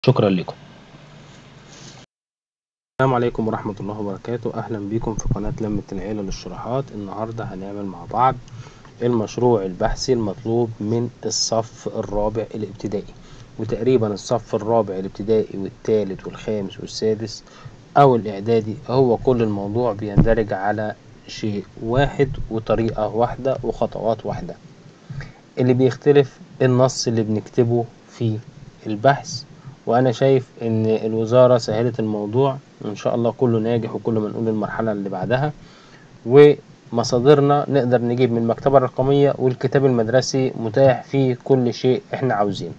شكرا لكم السلام عليكم ورحمة الله وبركاته أهلا بكم في قناة لمة العيلة للشروحات النهاردة هنعمل مع بعض المشروع البحثي المطلوب من الصف الرابع الابتدائي وتقريبا الصف الرابع الابتدائي والثالث والخامس والسادس أو الإعدادي هو كل الموضوع بيندرج على شيء واحد وطريقة واحدة وخطوات واحدة اللي بيختلف النص اللي بنكتبه في البحث وانا شايف ان الوزارة سهلت الموضوع وان شاء الله كله ناجح وكل ما نقول المرحلة اللي بعدها ومصادرنا نقدر نجيب من المكتبة الرقمية والكتاب المدرسي متاح فيه كل شيء احنا عاوزينه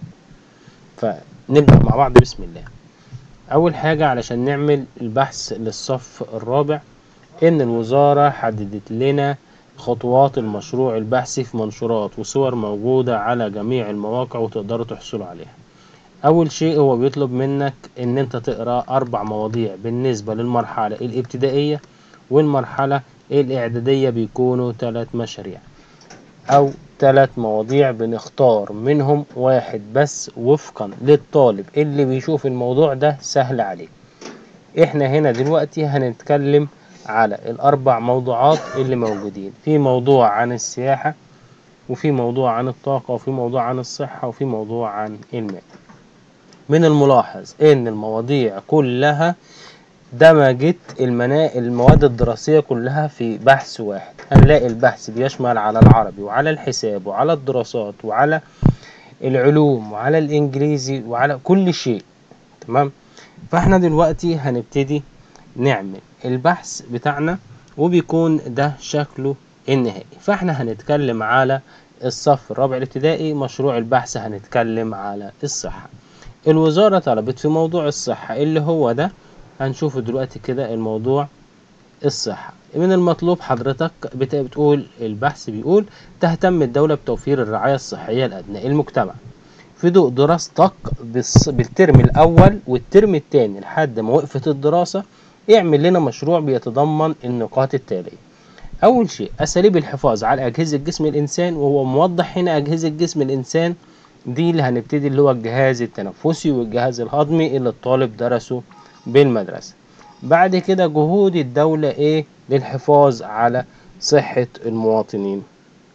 فنبدأ مع بعض بسم الله اول حاجة علشان نعمل البحث للصف الرابع ان الوزارة حددت لنا خطوات المشروع البحثي في منشورات وصور موجودة على جميع المواقع وتقدروا تحصلوا عليها اول شيء هو بيطلب منك ان انت تقرا اربع مواضيع بالنسبه للمرحله الابتدائيه والمرحله الاعداديه بيكونوا ثلاث مشاريع او ثلاث مواضيع بنختار منهم واحد بس وفقا للطالب اللي بيشوف الموضوع ده سهل عليه احنا هنا دلوقتي هنتكلم على الاربع موضوعات اللي موجودين في موضوع عن السياحه وفي موضوع عن الطاقه وفي موضوع عن الصحه وفي موضوع عن الماء من الملاحظ ان المواضيع كلها دمجت المنا... المواد الدراسية كلها في بحث واحد هنلاقي البحث بيشمل على العربي وعلى الحساب وعلى الدراسات وعلى العلوم وعلى الانجليزي وعلى كل شيء تمام فاحنا دلوقتي هنبتدي نعمل البحث بتاعنا وبيكون ده شكله النهائي فاحنا هنتكلم على الصف الرابع الابتدائي مشروع البحث هنتكلم على الصحة الوزارة طلبت في موضوع الصحة اللي هو ده هنشوفه دلوقتي كده الموضوع الصحة من المطلوب حضرتك بتقول البحث بيقول تهتم الدولة بتوفير الرعاية الصحية لأبناء المجتمع في ضوء دراستك بالترم الأول والترم الثاني لحد ما وقفت الدراسة اعمل لنا مشروع بيتضمن النقاط التالية أول شيء أساليب الحفاظ على أجهزة جسم الإنسان وهو موضح هنا أجهزة جسم الإنسان دي اللي هنبتدي اللي هو الجهاز التنفسي والجهاز الهضمي اللي الطالب درسه بالمدرسة بعد كده جهود الدولة ايه للحفاظ على صحة المواطنين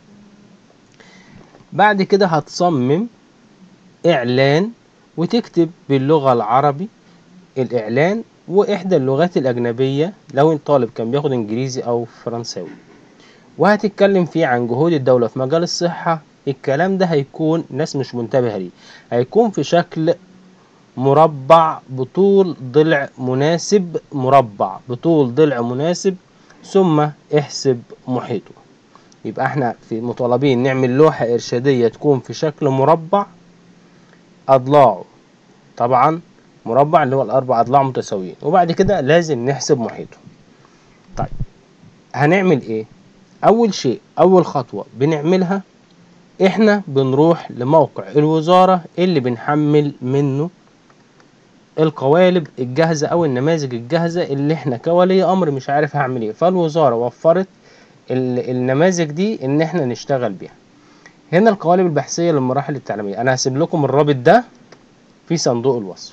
بعد كده هتصمم اعلان وتكتب باللغة العربي الاعلان واحدى اللغات الاجنبية لو الطالب كان بياخد انجليزي او فرنساوي وهتتكلم فيه عن جهود الدولة في مجال الصحة الكلام ده هيكون ناس مش منتبهة ليه هيكون في شكل مربع بطول ضلع مناسب مربع بطول ضلع مناسب ثم احسب محيطه يبقى احنا في مطالبين نعمل لوحة إرشادية تكون في شكل مربع أضلاعه طبعا مربع اللي هو الأربع أضلاع متساويين وبعد كده لازم نحسب محيطه طيب هنعمل ايه أول شيء أول خطوة بنعملها احنا بنروح لموقع الوزارة اللي بنحمل منه القوالب الجاهزة او النماذج الجاهزة اللي احنا كولي امر مش عارف هعمل ايه فالوزارة وفرت النماذج دي ان احنا نشتغل بيها هنا القوالب البحثية للمراحل التعليمية انا هسيب لكم الرابط ده في صندوق الوصف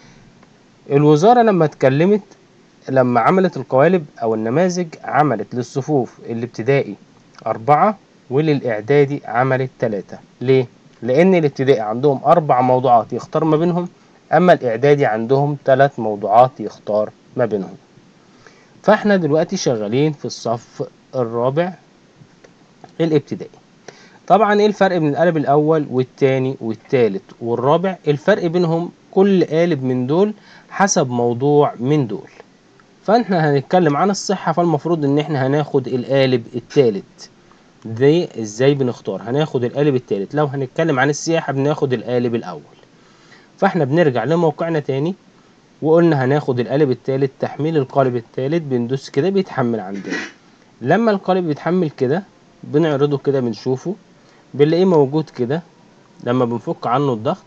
الوزارة لما اتكلمت لما عملت القوالب او النماذج عملت للصفوف الابتدائي اربعة وللإعدادي عملت تلاتة ليه؟ لأن الابتدائي عندهم أربع موضوعات يختار ما بينهم أما الإعدادي عندهم تلات موضوعات يختار ما بينهم فإحنا دلوقتي شغالين في الصف الرابع الابتدائي طبعا ايه الفرق بين القالب الاول والتاني والتالت والرابع الفرق بينهم كل قالب من دول حسب موضوع من دول فاحنا هنتكلم عن الصحة فالمفروض ان احنا هناخد القالب التالت دي ازاي بنختار هناخد القالب التالت لو هنتكلم عن السياحة بناخد القالب الاول فاحنا بنرجع لموقعنا تاني وقلنا هناخد القالب التالت تحميل القالب التالت بندوس كده بيتحمل عندنا لما القالب بيتحمل كده بنعرضه كده بنشوفه بنلاقيه موجود كده لما بنفك عنه الضغط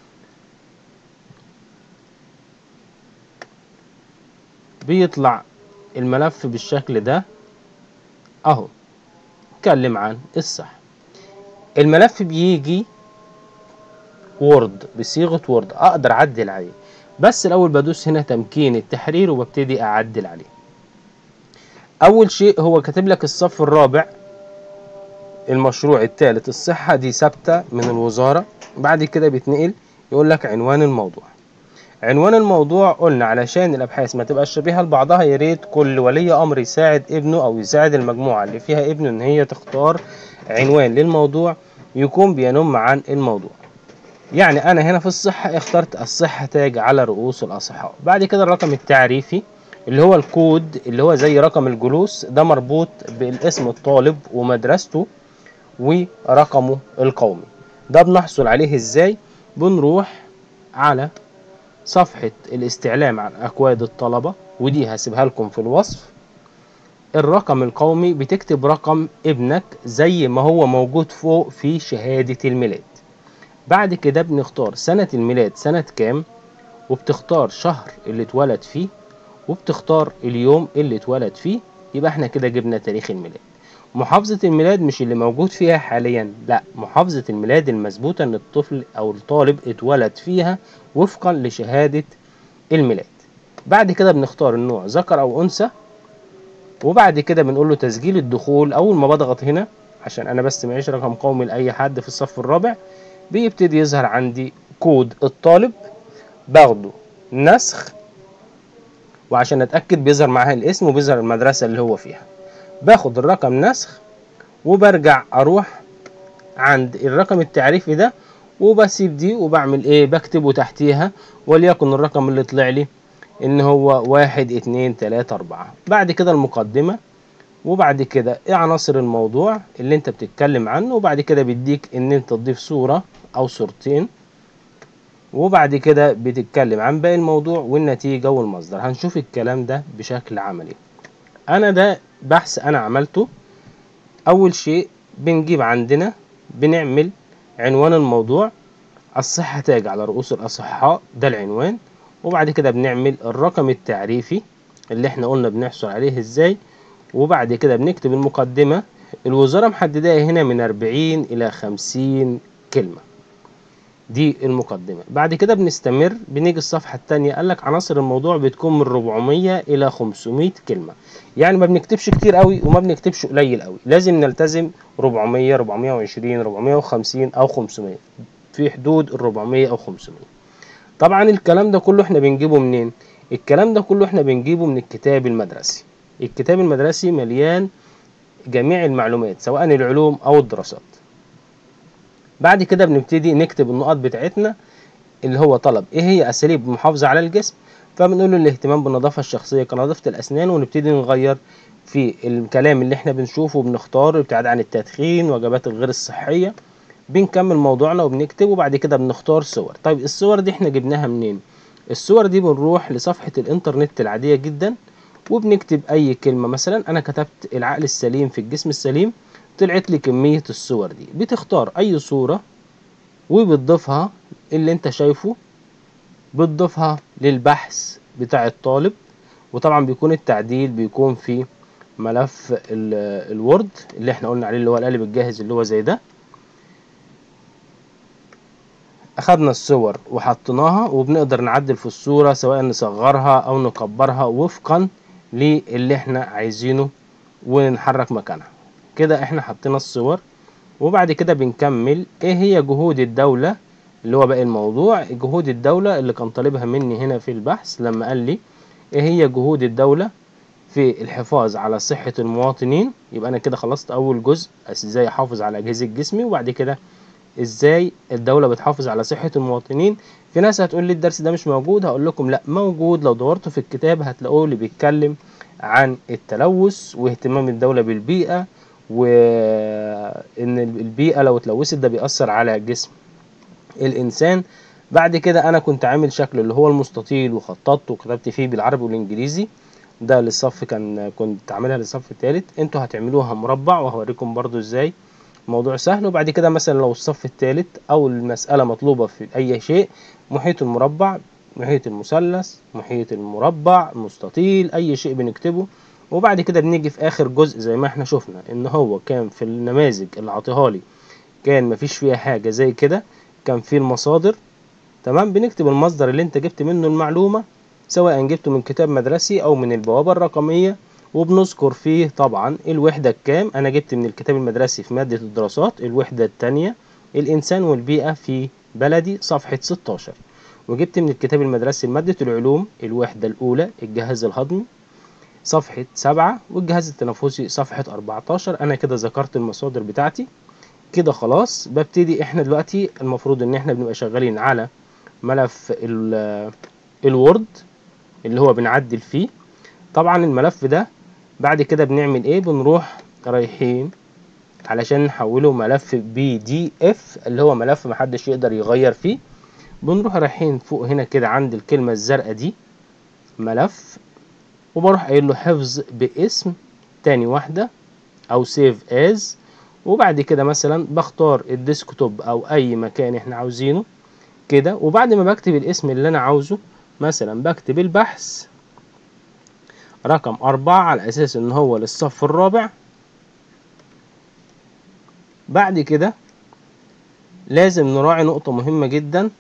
بيطلع الملف بالشكل ده اهو اتكلم عن الصح الملف بيجي وورد بصيغة وورد اقدر اعدل عليه بس الاول بدوس هنا تمكين التحرير وببتدي اعدل عليه اول شيء هو كاتب لك الصف الرابع المشروع الثالث الصحة دي ثابتة من الوزارة بعد كده بيتنقل يقول لك عنوان الموضوع عنوان الموضوع قلنا علشان الابحاث ما تبقاش شبيهه لبعضها يا ريت كل ولي امر يساعد ابنه او يساعد المجموعه اللي فيها ابنه ان هي تختار عنوان للموضوع يكون بينم عن الموضوع يعني انا هنا في الصحه اخترت الصحه تاج على رؤوس الاصحاء بعد كده الرقم التعريفي اللي هو الكود اللي هو زي رقم الجلوس ده مربوط بالاسم الطالب ومدرسته ورقمه القومي ده بنحصل عليه ازاي بنروح على صفحة الاستعلام عن أكواد الطلبة ودي هسيبها لكم في الوصف الرقم القومي بتكتب رقم ابنك زي ما هو موجود فوق في شهادة الميلاد بعد كده بنختار سنة الميلاد سنة كام وبتختار شهر اللي اتولد فيه وبتختار اليوم اللي اتولد فيه يبقى احنا كده جبنا تاريخ الميلاد محافظة الميلاد مش اللي موجود فيها حاليا لا محافظة الميلاد المثبوتة ان الطفل او الطالب اتولد فيها وفقا لشهادة الميلاد بعد كده بنختار النوع ذكر او انثى وبعد كده بنقول له تسجيل الدخول اول ما بضغط هنا عشان انا بس معيش رقم قومي لاي حد في الصف الرابع بيبتدي يظهر عندي كود الطالب باخده نسخ وعشان اتاكد بيظهر معاها الاسم وبيظهر المدرسه اللي هو فيها باخد الرقم نسخ وبرجع اروح عند الرقم التعريفي ده وبسيب دي وبعمل ايه بكتبه تحتيها وليكن الرقم اللي طلع لي ان هو واحد اتنين تلاتة اربعة بعد كده المقدمة وبعد كده ايه عناصر الموضوع اللي انت بتتكلم عنه وبعد كده بيديك ان انت تضيف صورة او صورتين وبعد كده بتتكلم عن باقي الموضوع والنتيجة والمصدر هنشوف الكلام ده بشكل عملي انا ده بحث انا عملته اول شيء بنجيب عندنا بنعمل عنوان الموضوع الصحة تاج على رؤوس الأصحاء ده العنوان وبعد كده بنعمل الرقم التعريفي اللي احنا قلنا بنحصل عليه ازاي وبعد كده بنكتب المقدمة الوزارة محددة هنا من 40 إلى 50 كلمة دي المقدمة بعد كده بنستمر بنيجي الصفحة التانية قالك عناصر الموضوع بتكون من 400 إلى 500 كلمة يعني ما بنكتبش كتير قوي وما بنكتبش قليل قوي لازم نلتزم 400 420 450 أو 500 في حدود ال 400 أو 500 طبعا الكلام ده كله احنا بنجيبه منين الكلام ده كله احنا بنجيبه من الكتاب المدرسي الكتاب المدرسي مليان جميع المعلومات سواء العلوم أو الدراسات بعد كده بنبتدي نكتب النقط بتاعتنا اللي هو طلب ايه هي اساليب المحافظه على الجسم فبنقول له الاهتمام بالنظافه الشخصيه كنظافه الاسنان ونبتدي نغير في الكلام اللي احنا بنشوفه وبنختار ابتعاد عن التدخين وجبات الغير الصحيه بنكمل موضوعنا وبنكتب وبعد كده بنختار صور طيب الصور دي احنا جبناها منين الصور دي بنروح لصفحه الانترنت العاديه جدا وبنكتب اي كلمه مثلا انا كتبت العقل السليم في الجسم السليم طلعت لي كمية الصور دي بتختار أي صورة وبتضيفها اللي أنت شايفه بتضيفها للبحث بتاع الطالب وطبعا بيكون التعديل بيكون في ملف الوورد اللي احنا قلنا عليه اللي هو القالب الجاهز اللي هو زي ده أخدنا الصور وحطيناها وبنقدر نعدل في الصورة سواء نصغرها أو نكبرها وفقا للي احنا عايزينه ونحرك مكانها كده احنا حطينا الصور وبعد كده بنكمل ايه هي جهود الدولة اللي هو باقي الموضوع جهود الدولة اللي كان طالبها مني هنا في البحث لما قال لي ايه هي جهود الدولة في الحفاظ على صحة المواطنين يبقى انا كده خلصت اول جزء ازاي احافظ على اجهزة جسمي وبعد كده ازاي الدولة بتحافظ على صحة المواطنين في ناس هتقول لي الدرس ده مش موجود هقول لكم لا موجود لو دورتوا في الكتاب هتلاقوه اللي بيتكلم عن التلوث واهتمام الدولة بالبيئة وان البيئة لو اتلوثت ده بيأثر على جسم الانسان بعد كده انا كنت عامل شكل اللي هو المستطيل وخططته وكتبت فيه بالعربي والانجليزي ده للصف كان كنت عاملها للصف الثالث انتوا هتعملوها مربع وهوريكم برضو ازاي موضوع سهل وبعد كده مثلا لو الصف الثالث او المسألة مطلوبة في اي شيء محيط المربع محيط المثلث محيط المربع مستطيل اي شيء بنكتبه وبعد كده بنيجي في اخر جزء زي ما احنا شفنا ان هو كان في النماذج اللي عطيها لي كان مفيش فيها حاجة زي كده كان فيه المصادر تمام بنكتب المصدر اللي انت جبت منه المعلومة سواء جبته من كتاب مدرسي او من البوابة الرقمية وبنذكر فيه طبعا الوحدة الكام انا جبت من الكتاب المدرسي في مادة الدراسات الوحدة التانية الانسان والبيئة في بلدي صفحة 16 وجبت من الكتاب المدرسي لمادة العلوم الوحدة الاولى الجهاز الهضمي صفحة سبعة والجهاز التنفسي صفحة 14 أنا كده ذكرت المصادر بتاعتي كده خلاص ببتدي احنا دلوقتي المفروض ان احنا بنبقى شغالين على ملف الوورد اللي هو بنعدل فيه طبعا الملف ده بعد كده بنعمل ايه بنروح رايحين علشان نحوله ملف بي دي اف اللي هو ملف محدش يقدر يغير فيه بنروح رايحين فوق هنا كده عند الكلمة الزرقاء دي ملف وبروح قايل له حفظ باسم تاني واحدة او سيف از وبعد كده مثلا بختار الديسكتوب او اي مكان احنا عاوزينه كده وبعد ما بكتب الاسم اللي انا عاوزه مثلا بكتب البحث رقم أربعة على أساس إن هو للصف الرابع بعد كده لازم نراعي نقطة مهمة جدا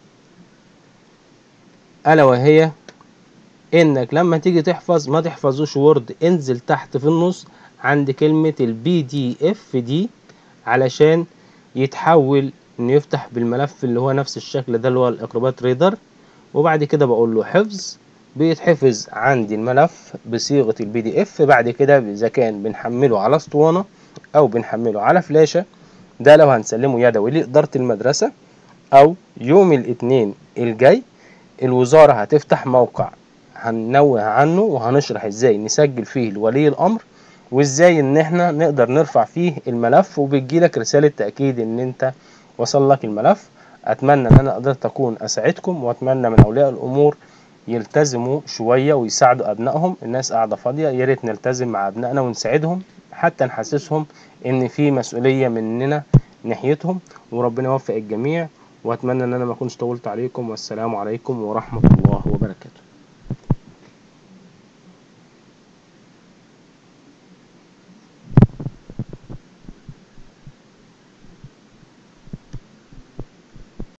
ألا وهي إنك لما تيجي تحفظ ما تحفظوش وورد انزل تحت في النص عند كلمة البي دي اف دي علشان يتحول إنه يفتح بالملف اللي هو نفس الشكل ده اللي هو الأكروبات ريدر وبعد كده بقول له حفظ بيتحفظ عندي الملف بصيغة البي دي اف بعد كده إذا كان بنحمله على اسطوانة أو بنحمله على فلاشة ده لو هنسلمه يدوي لإدارة المدرسة أو يوم الاثنين الجاي الوزارة هتفتح موقع هننوه عنه وهنشرح ازاي نسجل فيه لولي الأمر وازاي ان احنا نقدر نرفع فيه الملف وبتجيلك رسالة تأكيد ان انت وصل لك الملف اتمنى ان انا قدرت اكون اساعدكم واتمنى من اولياء الامور يلتزموا شوية ويساعدوا أبنائهم الناس قاعدة فاضية يا ريت نلتزم مع أبنائنا ونساعدهم حتى نحسسهم إن في مسؤولية مننا ناحيتهم وربنا يوفق الجميع وأتمنى إن أنا ما أكونش طولت عليكم والسلام عليكم ورحمة الله وبركاته